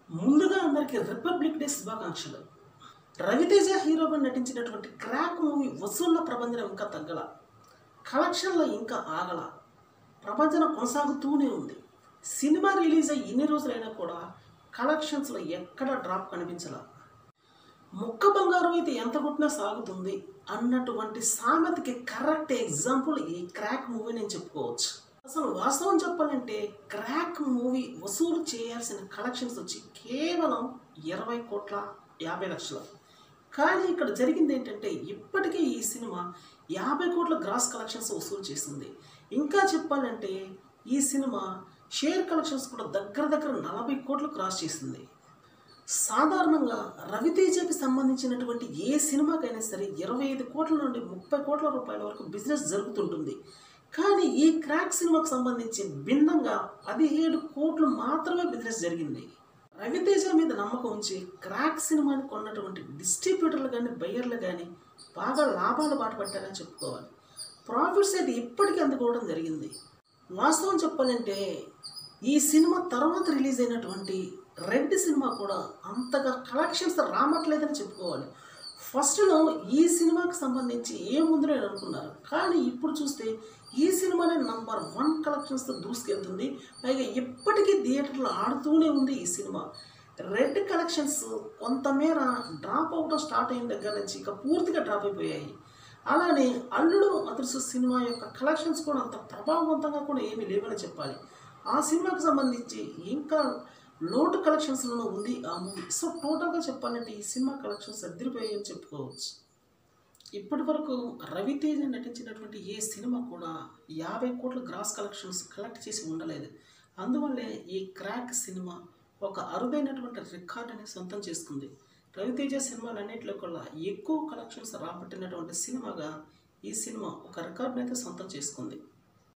ముందుగా అందరికీ republic day శుభాకాంక్షలు రవితేజ హీరోగా నటించినటువంటి క్రాక్ మూవీ వసూళ్ల ప్రభంజనం ఇంకా తగ్గల కలెక్షన్లో ఇంకా ఆగల ప్రభంజనం కొనసాగుతూనే ఉంది సినిమా రిలీజ్ అయ్యి ఇన్ని రోజులైనా కూడా కలెక్షన్స్లో ఎక్కడ డ్రాప్ కనిపించలా ముక్క బంగారం అయితే ఎంత కొట్టినా సాగుతుంది అన్నటువంటి సామెతకి కరెక్ట్ ఎగ్జాంపుల్ ఈ క్రాక్ మూవీ నేను చెప్పుకోవచ్చు అసలు వాస్తవం చెప్పాలంటే క్రాక్ మూవీ వసూలు చేయాల్సిన కలెక్షన్స్ వచ్చి కేవలం ఇరవై కోట్ల యాభై లక్షలు కానీ ఇక్కడ జరిగింది ఏంటంటే ఇప్పటికే ఈ సినిమా యాభై కోట్ల గ్రాస్ కలెక్షన్స్ వసూలు చేసింది ఇంకా చెప్పాలంటే ఈ సినిమా షేర్ కలెక్షన్స్ కూడా దగ్గర దగ్గర నలభై కోట్లు క్రాస్ చేసింది సాధారణంగా రవితేజకి సంబంధించినటువంటి ఏ సినిమాకైనా సరే ఇరవై ఐదు కోట్ల నుండి ముప్పై కోట్ల రూపాయల వరకు బిజినెస్ జరుగుతుంటుంది కానీ ఈ క్రాక్ సినిమాకు సంబంధించి భిన్నంగా పదిహేడు కోట్లు మాత్రమే బిజినెస్ జరిగింది రవితేజ మీద నమ్మకం ఉంచి క్రాక్ సినిమాని కొన్నటువంటి డిస్ట్రిబ్యూటర్లు కానీ బయ్యర్లు కానీ బాగా లాభాలు బాటపట్టారని చెప్పుకోవాలి ప్రాఫిట్స్ అయితే ఇప్పటికీ అందుకోవడం జరిగింది వాస్తవం చెప్పాలంటే ఈ సినిమా తర్వాత రిలీజ్ అయినటువంటి రెడ్ సినిమా కూడా అంతగా కలెక్షన్స్ రావట్లేదని చెప్పుకోవాలి ఫస్ట్లో ఈ సినిమాకి సంబంధించి ఏముందని అనుకున్నారు కానీ ఇప్పుడు చూస్తే ఈ సినిమానే నంబర్ వన్ కలెక్షన్స్తో దూసుకెళ్తుంది పైగా ఇప్పటికీ థియేటర్లో ఆడుతూనే ఉంది ఈ సినిమా రెడ్ కలెక్షన్స్ కొంతమేర డ్రాప్ అవడం స్టార్ట్ అయిన దగ్గర నుంచి ఇక పూర్తిగా డ్రాప్ అయిపోయాయి అలానే అల్లుడు అదృశ్య సినిమా యొక్క కలెక్షన్స్ కూడా అంత ప్రభావవంతంగా కూడా ఏమీ లేవని చెప్పాలి ఆ సినిమాకి సంబంధించి ఇంకా లోటు కలెక్షన్స్లో ఉంది ఆ మూవీ సో టోటల్గా చెప్పాలంటే ఈ సినిమా కలెక్షన్స్ అద్దరిపోయాయని చెప్పుకోవచ్చు ఇప్పటి వరకు రవితేజ నటించినటువంటి ఏ సినిమా కూడా యాభై కోట్ల గ్రాస్ కలెక్షన్స్ కలెక్ట్ చేసి ఉండలేదు అందువల్లే ఈ క్రాక్ సినిమా ఒక అరుదైనటువంటి రికార్డుని సొంతం చేసుకుంది రవితేజ సినిమాలన్నింటిలో కూడా ఎక్కువ కలెక్షన్స్ రాబట్టినటువంటి సినిమాగా ఈ సినిమా ఒక రికార్డుని అయితే సొంతం చేసుకుంది